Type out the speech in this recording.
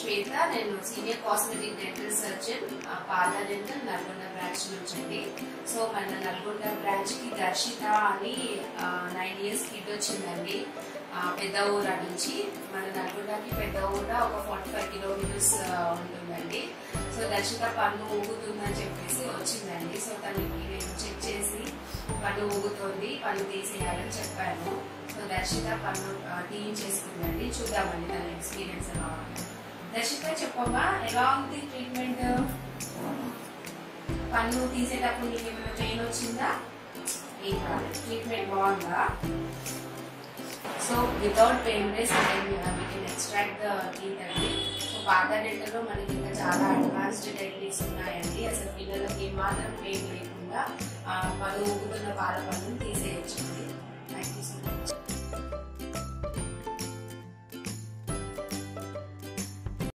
శ్వేత నేను senior cosmetic dental surgeon పాల dental Nalgonda branch నుంచి అండి సో మన నల్గొండ బ్రాంచ్ కి దర్శిత అని నైన్ ఇయర్స్ కిడ్ వచ్చిందండి ఆ, పెద్ద ఊర నుంచి మన నల్గొండకి పెద్ద ఊర ఒక ఫార్టీ ఫైవ్ కిలోమీటర్స్ ఉంటుందండి సో దర్శిత పన్ను ఊగుతుందని చెప్పేసి వచ్చిందండి సో తనకి నేను చెక్ చేసి పన్ను ఊగుతోంది పన్ను తీసేయాలని చెప్పాను సో దర్శిత పన్ను తీయించేసుకుందండి చూద్దామండి తన ఎక్స్పీరియన్స్ ఎలా ఉంది దర్శిత చెప్పమ్మా ఎలా ఉంది ట్రీట్మెంట్ పన్ను తీసేటప్పుడు నీకు ఏమైనా పెయిన్ వచ్చిందా ఏం కాలేదు ట్రీట్మెంట్ బాగుందా so without painless we can extract the teeth అండి సో పాత డెంటల్లో మనకి ఇంకా చాలా అడ్వాన్స్డ్ టెక్నిక్స్ ఉన్నాయండి అసలు పిల్లలకి ఏమాత్రం పెయిన్ లేకుండా ఆ, పన్ను ఊగుతున్న పాల పన్ను తీసేయచ్చు థ్యాంక్ యూ సో మచ్